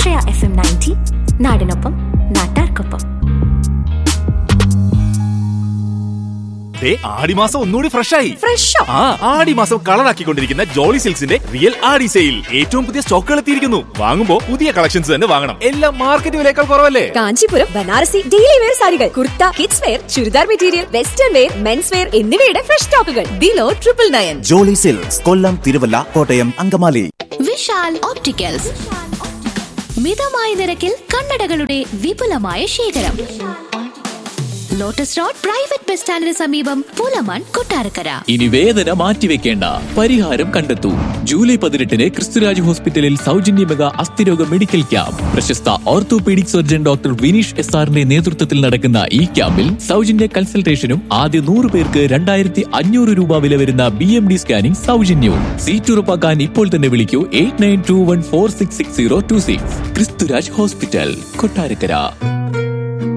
ആശ്രയ F M ninety നാടിനൊപ്പം നാട്ടാർക്കൊപ്പം ദേ, ആടിമാസം ഒന്നുകൂടി ഫ്രഷ് ആയി ഫ്രഷോ ആ ആടിമാസം കളറാക്കിക്കൊണ്ടിരിക്കുന്ന ജോളി സിൽക്സിന്റെ റിയൽ ആടി സെയിൽ ഏറ്റവും പുതിയ സ്റ്റോക്കുകൾ എത്തിയിരിക്കുന്നു വാങ്ങുമ്പോ പുതിയ കളക്ഷൻസ് തന്നെ വാങ്ങണം എല്ലാം മാർക്കറ്റ് വിലയേക്കാൾ കുറവല്ലേ കാഞ്ചീപുരം ബനാറസി ഡെയിലി വെയർ സാരികൾ kurta kids wear churidar material western wear men's wear എന്നിവയുടെ ഫ്രഷ് സ്റ്റോക്കുകൾ below triple nine Jolly Silks Kollam Thiruvalla Kottayam Angamaly Vishal opticals മിതമായ നിരക്കിൽ കണ്ണടകളുടെ വിപുലമായ ശേഖരം ലോട്ടസ് റോഡ് പ്രൈവറ്റ് ബസ് സ്റ്റാൻഡിന് സമീപം പൂലമാൻ കൊട്ടാരക്കര ഇനി വേദന മാറ്റിവെക്കേണ്ട പരിഹാരം കണ്ടെത്തൂ ജൂലൈ പതിനെട്ടിന് ക്രിസ്തുരാജ് ഹോസ്പിറ്റലിൽ സൗജന്യ മെഗാ അസ്ഥിരോഗ മെഡിക്കൽ ക്യാമ്പ് പ്രശസ്ത orthopaedic surgeon doctor Vineesh S ആറിന്റെ നേതൃത്വത്തിൽ നടക്കുന്ന ഈ ക്യാമ്പിൽ സൗജന്യ കൺസൾട്ടേഷനും ആദ്യ നൂറ് പേർക്ക് രണ്ടായിരത്തി അഞ്ഞൂറ് രൂപ വില വരുന്ന ബി എം ഡി സ്കാനിംഗ് സൗജന്യവും സീറ്റ് ഉറപ്പാക്കാൻ ഇപ്പോൾ തന്നെ വിളിക്കൂ eight nine two one four six six zero two six Kristhuraj hospital Kottarakkara